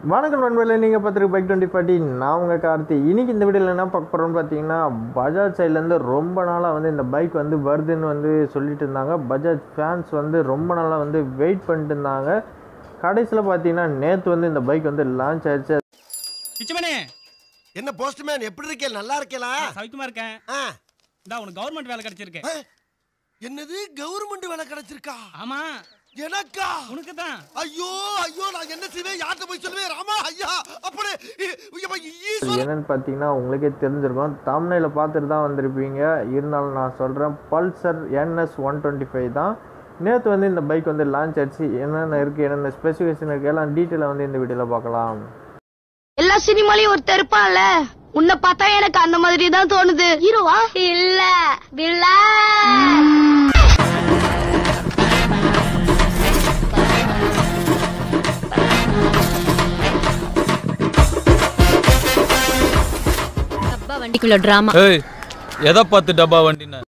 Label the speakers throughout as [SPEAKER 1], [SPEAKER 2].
[SPEAKER 1] வணக்கம் நண்பர்களே நீங்கள் பார்த்துருக்கு பைக் டுவெண்ட்டி ஃபார்ட்டி நான் உங்கள் கார்த்தி இன்னைக்கு இந்த வீடியோவில் என்ன பார்க்க போகிறோம்னு பார்த்தீங்கன்னா பஜாஜ் சைட்லேருந்து ரொம்ப நாளாக வந்து இந்த பைக் வந்து வருதுன்னு வந்து சொல்லிட்டு இருந்தாங்க பஜாஜ் ஃபேன்ஸ் வந்து ரொம்ப நாளாக வந்து வெயிட் பண்ணிட்டு இருந்தாங்க கடைசியில் பார்த்தீங்கன்னா நேற்று வந்து இந்த பைக் வந்து லான்ச் ஆயிடுச்சு
[SPEAKER 2] பிச்சமனே
[SPEAKER 3] என்ன போஸ்ட்மேன் எப்படி இருக்கே நல்லா இருக்கேலா
[SPEAKER 2] சவிக்குமா இருக்கேன்
[SPEAKER 3] ஆ.
[SPEAKER 2] இந்தா உனக்கு கவர்மெண்ட் வேலை கிடைச்சிருக்கு
[SPEAKER 3] ஆ. என்னது கவர்மெண்ட் வேலை கிடைச்சிருக்கா
[SPEAKER 2] ஆமா
[SPEAKER 3] எனக்கா
[SPEAKER 2] உனக்கு தான்
[SPEAKER 3] ஐயோ ஐயோ நான் என்ன செய்வேன் யார்கிட்ட போய் சொல்லுவேன் ராமா ஐயா அப்படி இ- ஐயப்பா,
[SPEAKER 1] இது
[SPEAKER 3] ஈஸ்வரன்
[SPEAKER 1] என்னன்னு பார்த்தீங்கன்னா உங்களுக்கே தெரிஞ்சிருக்கும் தமிழில் பார்த்துட்டு தான் வந்திருப்பீங்க இருந்தாலும் நான் சொல்கிறேன் Pulsar NS one twenty five தான் நேற்று வந்து இந்த பைக் வந்து லான்ச் ஆயிடுச்சு என்னென்ன இருக்குது என்னென்ன ஸ்பெசிஃபிகேஷன் இருக்குது எல்லாம் டீட்டெயிலாக வந்து இந்த வீடியோவில் பார்க்கலாம்
[SPEAKER 4] எல்லா சினிமாலயும் ஒருத்தர் இருப்பான்ல உன்னை பார்த்தா எனக்கு அந்த மாதிரி தான் தோணுது ஹீரோவா இல்ல வில்லா
[SPEAKER 5] டப்பா வண்டிக்குள்ள டிராமா
[SPEAKER 6] ஏய் எதை பார்த்து டப்பா வண்டின்னு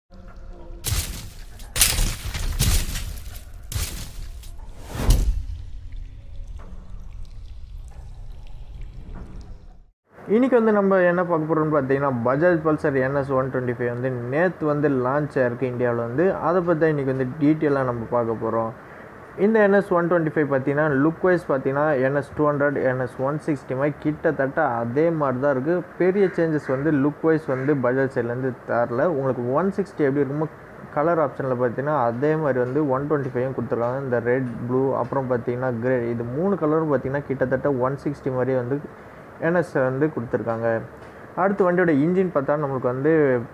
[SPEAKER 1] இன்னைக்கு வந்து நம்ம என்ன பார்க்க போகிறோம்னு பார்த்தீங்கன்னா Bajaj Pulsar NS one twenty five வந்து நேற்று வந்து லான்ச் ஆயிருக்கு இந்தியாவில் வந்து அதை பற்றி தான் இன்றைக்கி வந்து டீட்டெயிலாக நம்ம பார்க்க போகிறோம் இந்த என்எஸ் ஒன் டுவெண்ட்டி ஃபைவ் பார்த்தீங்கன்னா லுக் வைஸ் பார்த்தீங்கன்னா NS two hundred NS one sixty மாதிரி கிட்டத்தட்ட அதே மாதிரி தான் இருக்குது பெரிய சேஞ்சஸ் வந்து லுக் வைஸ் வந்து பஜாஜ் சைட்லேருந்து தரல உங்களுக்கு ஒன் சிக்ஸ்டி எப்படி இருக்குமோ கலர் ஆப்ஷனில் பார்த்தீங்கன்னா அதே மாதிரி வந்து ஒன் டுவெண்ட்டி ஃபைவும் கொடுத்துருக்காங்க இந்த ரெட் ப்ளூ அப்புறம் பார்த்தீங்கன்னா கிரே இது மூணு கலரும் பார்த்தீங்கன்னா கிட்டத்தட்ட ஒன் சிக்ஸ்டி மாதிரியே வந்து என்எஸ் வந்து கொடுத்துருக்காங்க அடுத்து வண்டியோட இன்ஜின் பார்த்தா நம்மளுக்கு வந்து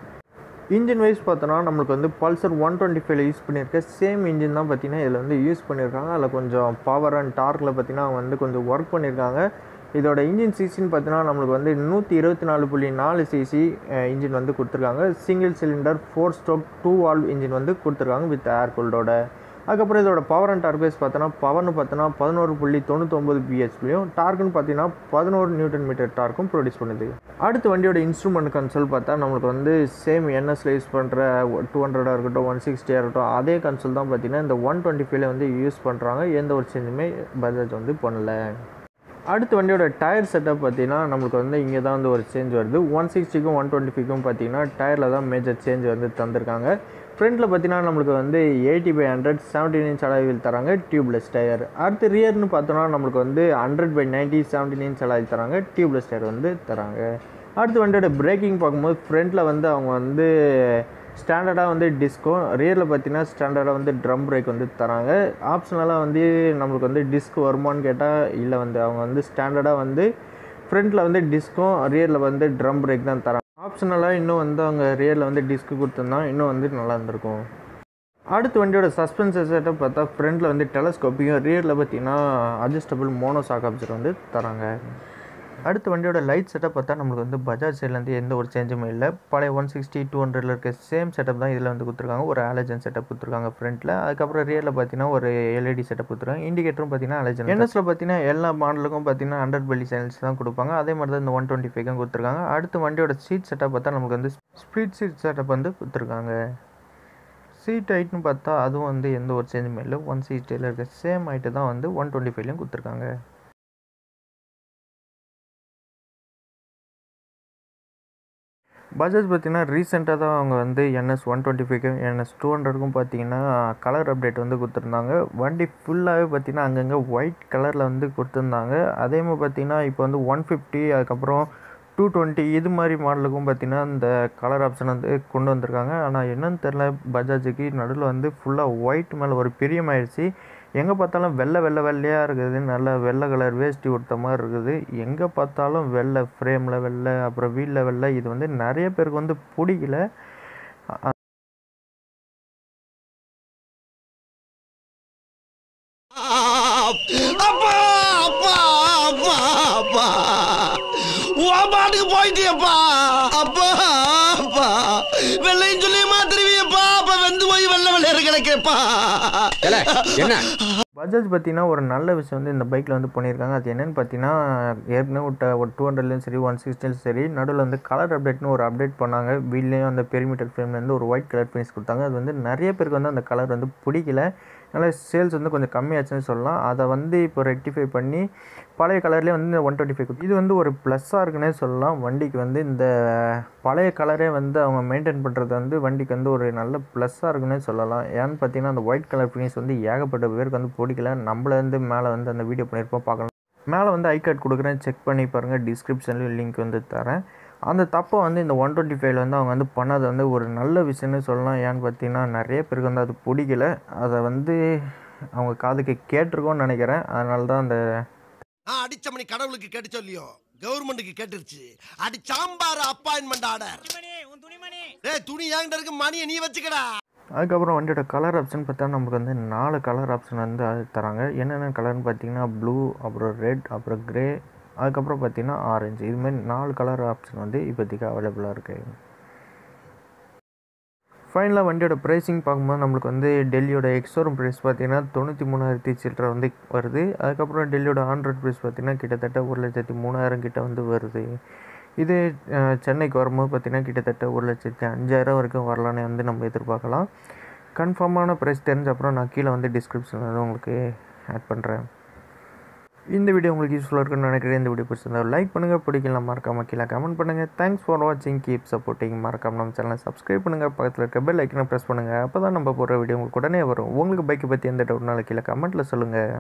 [SPEAKER 1] இன்ஜின் வைஸ் பார்த்தோன்னா நம்மளுக்கு வந்து பல்சர் ஒன் டுவெண்ட்டி ஃபைவ்ல யூஸ் பண்ணியிருக்க சேம் இன்ஜின் தான் பார்த்தீங்கன்னா இதில் வந்து யூஸ் பண்ணியிருக்காங்க அதில் கொஞ்சம் பவர் அண்ட் டார்க்கில் பார்த்தீங்கன்னா வந்து கொஞ்சம் ஒர்க் பண்ணியிருக்காங்க இதோட இன்ஜின் சிசின்னு பார்த்தீங்கன்னா நம்மளுக்கு வந்து நூற்றி இருபத்தி நாலு புள்ளி நாலு சிசி இன்ஜின் வந்து கொடுத்துருக்காங்க single cylinder four stroke two valve engine வந்து கொடுத்துருக்காங்க வித் ஏர் கூல்டோட அதுக்கப்புறம் இதோட பவர் அண்ட் டார்க் வைஸ் பார்த்தோன்னா பவர்னு பார்த்தோன்னா பதினோரு புள்ளி தொண்ணூத்தொம்பது பிஹெச்பியும் டார்க்குன்னு பார்த்தீங்கன்னா பதினோரு நியூட்டன் மீட்டர் டார்க்கும் ப்ரொடியூஸ் பண்ணுது அடுத்து வண்டியோட இன்ஸ்ட்ருமெண்ட் கன்சோல் பார்த்தா நம்மளுக்கு வந்து சேம் என்எஸ்ல யூஸ் பண்ணுற டூ ஹண்ட்ரடாக இருக்கட்டும் ஒன் சிக்ஸ்டியாக இருக்கட்டும் அதே கன்சோல் தான் பார்த்தீங்கன்னா இந்த ஒன் டுவெண்ட்டி ஃபைவ்ல வந்து யூஸ் பண்ணுறாங்க எந்த ஒரு சேஞ்சுமே பஜாஜ் வந்து பண்ணல அடுத்து வண்டியோட டயர் செட்டப் பார்த்தீங்கன்னா நம்மளுக்கு வந்து இங்கே தான் வந்து ஒரு சேஞ்ச் வருது ஒன் சிக்ஸ்டிக்கும் ஒன் டுவெண்ட்டி ஃபைவ்க்கும் பார்த்தீங்கன்னா டயரில் தான் மேஜர் சேஞ்ச் வந்து தந்திருக்காங்க ஃப்ரண்ட்டில் பார்த்தீங்கன்னா நம்மளுக்கு வந்து eighty by hundred seventeen inch அலாயில் தராங்க டியூப்லெஸ் டயர் அடுத்து ரியர்னு பார்த்தோன்னா நம்மளுக்கு வந்து hundred by ninety seventeen inch அலாயில் தராங்க டியூப்லெஸ் டயர் வந்து தராங்க அடுத்து வண்டியோட பிரேக்கிங் பார்க்கும்போது ஃப்ரண்ட்டில் வந்து அவங்க வந்து ஸ்டாண்டர்டாக வந்து டிஸ்க்கும் ரியரில் பார்த்தீங்கன்னா ஸ்டாண்டர்டாக வந்து ட்ரம் பிரேக் வந்து தராங்க ஆப்ஷனலாக வந்து நம்மளுக்கு வந்து டிஸ்க் வருமான்னு கேட்டால் இல்லை வந்து அவங்க வந்து ஸ்டாண்டர்டாக வந்து ஃப்ரண்ட்டில் வந்து டிஸ்க்கும் ரியரில் வந்து ட்ரம் பிரேக் தான் தராங்க ஆப்ஷனலாக இன்னும் வந்து அவங்க ரியரில் வந்து டிஸ்க் கொடுத்துருந்தா இன்னும் வந்து நல்லா இருந்திருக்கும் அடுத்து வண்டியோட சஸ்பென்சர் செட்டப் பார்த்தா ஃப்ரண்ட்டில் வந்து டெலஸ்கோப்பியும் ரியரில் பார்த்தீங்கன்னா அட்ஜஸ்டபிள் மோனோ சாக் ஆப்ஷன் வந்து தராங்க அடுத்து வண்டியோட லைட் செட்டப் பார்த்தா நம்மளுக்கு வந்து பஜாஜ் சைட்லேருந்து எந்த ஒரு சேஞ்சுமே இல்லை பழைய ஒன் சிக்ஸ்டி டூ ஹண்ட்ரட்ல இருக்க சேம் செட்டப் தான் இதில் வந்து கொடுத்துருக்காங்க ஒரு ஆலஜன் செட்டப் கொடுத்துருக்காங்க ஃப்ரண்ட்டில் அதுக்கப்புறம் ரியரில் பார்த்தீங்கன்னா ஒரு எல்இடி செட்டப் கொடுத்துருக்காங்க இண்டிகேட்டரும் பார்த்தீங்கன்னா ஆலஜன் என்எஸ்ல பார்த்தீங்கன்னா எல்லா மாடலுக்கும் பார்த்தீங்கன்னா ஹண்ட்ரட் பெல்லி சேனல்ஸ் தான் கொடுப்பாங்க அதே மாதிரி தான் இந்த ஒன் டுவெண்ட்டி ஃபைவ்க்கும் கொடுத்துருக்காங்க அடுத்து வண்டியோட சீட் செட்டப் பார்த்தா நமக்கு வந்து ஸ்பீட் சீட் செட்டப் வந்து கொடுத்துருக்காங்க சீட் ஹைட்னு பார்த்தா அதுவும் வந்து எந்த ஒரு சேஞ்சுமே இல்லை ஒன் சிக்ஸ்டியில் இருக்க சேம் ஹைட்டு தான் வந்து ஒன் டுவெண்ட்டி ஃபைவ்லையும் கொடுத்துருக்காங்க பஜாஜ் பார்த்தீங்கன்னா ரீசெண்டாக தான் அவங்க வந்து என்எஸ் ஒன் டுவெண்ட்டி ஃபைவ்க்கும் என்எஸ் டூ ஹண்ட்ரடுக்கும் பார்த்தீங்கன்னா கலர் அப்டேட் வந்து கொடுத்துருந்தாங்க வண்டி ஃபுல்லாகவே பார்த்தீங்கன்னா அங்கங்கே ஒயிட் கலரில் வந்து கொடுத்துருந்தாங்க அதே மாதிரி பார்த்தீங்கன்னா இப்போ வந்து ஒன் ஃபிஃப்டி அதுக்கப்புறம் டூ டுவெண்ட்டி இது மாதிரி மாடலுக்கும் பார்த்தீங்கன்னா இந்த கலர் ஆப்ஷன் வந்து கொண்டு வந்திருக்காங்க ஆனால் என்னன்னு தெரில பஜாஜுக்கு நடுவில் வந்து ஃபுல்லாக ஒயிட் மேலே ஒரு பிரியமாயிடுச்சு எங்கே பார்த்தாலும் வெள்ளை வெள்ளை வெள்ளையாக இருக்குது நல்ல வெள்ளை கலர் வேஷ்டி கொடுத்த மாதிரி இருக்குது எங்கே பார்த்தாலும் வெள்ளை ஃப்ரேமில் வெள்ளை அப்புறம் வீலில் வெள்ளை இது வந்து நிறைய பேருக்கு வந்து பிடிக்கல
[SPEAKER 3] அப்பா அப்பா அப்பா அப்பா உன் பாட்டுக்கு போயிட்டியப்பா அப்பா அப்பா வெள்ளையும் சொல்லி மாத்திருவியப்பா அப்ப வெந்து போய் வெள்ளை வெள்ளையர் கிடைக்கப்பா
[SPEAKER 7] என்ன
[SPEAKER 1] பஜாஜ் பார்த்தீங்கன்னா ஒரு நல்ல விஷயம் வந்து இந்த பைக்கில் வந்து பண்ணியிருக்காங்க அது என்னென்னு பார்த்தீங்கன்னா ஏற்கனவே விட்ட ஒரு டூ ஹண்ட்ரட்லேயும் சரி ஒன் சிக்ஸ்டிலையும் சரி நடுவில் வந்து கலர் அப்டேட்னு ஒரு அப்டேட் பண்ணாங்க வீல்லையும் அந்த பெரிமீட்டர் ஃப்ரேம்லேருந்து ஒரு ஒயிட் கலர் ஃபினிஷ் கொடுத்தாங்க அது வந்து நிறைய பேருக்கு வந்து அந்த கலர் வந்து பிடிக்கல அதனால் சேல்ஸ் வந்து கொஞ்சம் கம்மியாச்சுன்னு சொல்லலாம் அதை வந்து இப்போ ரெக்டிஃபை பண்ணி பழைய கலர்லேயே வந்து இந்த ஒன் டுவெண்ட்டி ஃபைவ் இது வந்து ஒரு ப்ளஸ்ஸாக இருக்குன்னே சொல்லலாம் வண்டிக்கு வந்து இந்த பழைய கலரே வந்து அவங்க மெயின்டைன் பண்ணுறது வந்து வண்டிக்கு வந்து ஒரு நல்ல ப்ளஸ்ஸாக இருக்குன்னே சொல்லலாம் ஏன்னு பார்த்தீங்கன்னா அந்த ஒயிட் கலர் ஃபினிஷ் வந்து ஏகப்பட்ட பேருக்கு வந்து பிடிக்கல நம்மள வந்து மேலே வந்து அந்த வீடியோ பண்ணியிருப்போம் பார்க்கலாம் மேலே வந்து ஐ கார்டு கொடுக்குறேன் செக் பண்ணி பாருங்கள் டிஸ்கிரிப்ஷன்லேயும் லிங்க் வந்து தரேன் அந்த தப்பை வந்து இந்த ஒன் டுவெண்ட்டி ஃபைவ்ல வந்து அவங்க வந்து பண்ணது வந்து ஒரு நல்ல விஷயம்னு சொல்லலாம் ஏன்னு பார்த்தீங்கன்னா நிறைய பேருக்கு வந்து அது பிடிக்கல அதை வந்து அவங்க காதுக்கு கேட்டிருக்கோன்னு நினைக்கிறேன் அதனால தான் அந்த
[SPEAKER 3] நான் அடிச்ச மணி கடவுளுக்கு கேட்டுச்சோ இல்லையோ கவர்மெண்ட்டுக்கு கேட்டுருச்சு அடி சாம்பார் அப்பாயின்மெண்ட் ஆர்டர்
[SPEAKER 2] உன் துணிமணி
[SPEAKER 3] டேய் துணி ஏங்கிட்ட இருக்கு மணியை நீ வச்சுக்கடா
[SPEAKER 1] அதுக்கப்புறம் வண்டியோட கலர் ஆப்ஷன் பார்த்தா நமக்கு வந்து நாலு கலர் ஆப்ஷன் வந்து அது தராங்க என்னென்ன கலர்னு பார்த்தீங்கன்னா ப்ளூ அப்புறம் ரெட் அப்புறம் கிரே அதுக்கப்புறம் பார்த்தீங்கன்னா ஆரஞ்சு இதுமாரி நாலு கலர் ஆப்ஷன் வந்து இப்போதைக்கு அவைலபிளாக இருக்குது ஃபைனலாக வண்டியோட ப்ரைஸிங் பார்க்கும்போது நம்மளுக்கு வந்து டெல்லியோட எக்ஸோரம் ப்ரைஸ் பார்த்தீங்கன்னா தொண்ணூற்றி மூணாயிரத்தி சில்லரை வந்து வருது அதுக்கப்புறம் டெல்லியோட ஆண்ட்ராய்ட் ப்ரைஸ் பார்த்தீங்கன்னா கிட்டத்தட்ட ஒரு லட்சத்தி மூணாயிரம் கிட்ட வந்து வருது இது அஹ், சென்னைக்கு வரும்போது பார்த்தீங்கன்னா கிட்டத்தட்ட ஒரு லட்சத்தி அஞ்சாயிரம் வரைக்கும் வரலான்னு வந்து நம்ம எதிர்பார்க்கலாம் கன்ஃபார்மான ப்ரைஸ் தெரிஞ்ச அப்புறம் நான் கீழே வந்து டிஸ்கிரிப்ஷனில் வந்து உங்களுக்கு ஆட் பண்ணுறேன் இந்த வீடியோ உங்களுக்கு யூஸ்ஃபுல்லாக இருக்குன்னு நினைக்கிறேன் இந்த வீடியோ பிடிச்சிருந்தா லைக் பண்ணுங்கள் பிடிக்கலாம் மறக்காம கீழே கமெண்ட் பண்ணுங்கள் தேங்க்ஸ் ஃபார் வாட்சிங் கீப் சப்போர்ட்டிங் மறக்காம நம்ம சேனலை சப்ஸ்கிரைப் பண்ணுங்கள் பக்கத்தில் இருக்க பெல் ஐக்கனை ப்ரெஸ் பண்ணுங்கள் அப்போ தான் நம்ம போடுற வீடியோ உங்களுக்கு உடனே வரும் உங்களுக்கு பைக்கை பற்றி எந்த டவுட்னாலும் கீழே கமெண்ட்டில் சொல்லுங்கள்